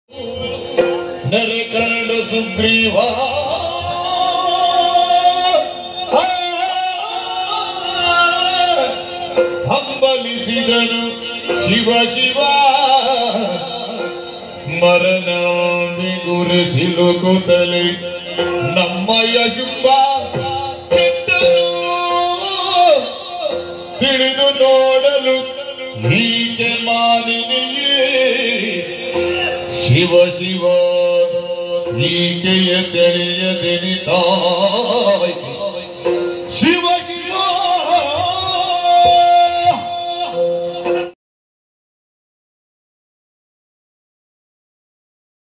ನರೆ ಕಂಡು ಸುಗ್ರೀವ ಹಂಬಲಿಸಿದನು ಶಿವ ಶಿವ ಸ್ಮರಣಾಂಬಿ ಗುರು ಸಿಲುಕುತ್ತಲೇ ನಮ್ಮಯ್ಯ ಶುಂಭ ಕೆಟ್ಟನು. ತಿಳಿದು ನೋಡಲು ಹೀಗೆ ಮಾನಿನಿಯೇ ಶಿವ ಶಿವ ಈಕೆಯ ತಿಳಿಯದೆನಿ ತಾಯಿ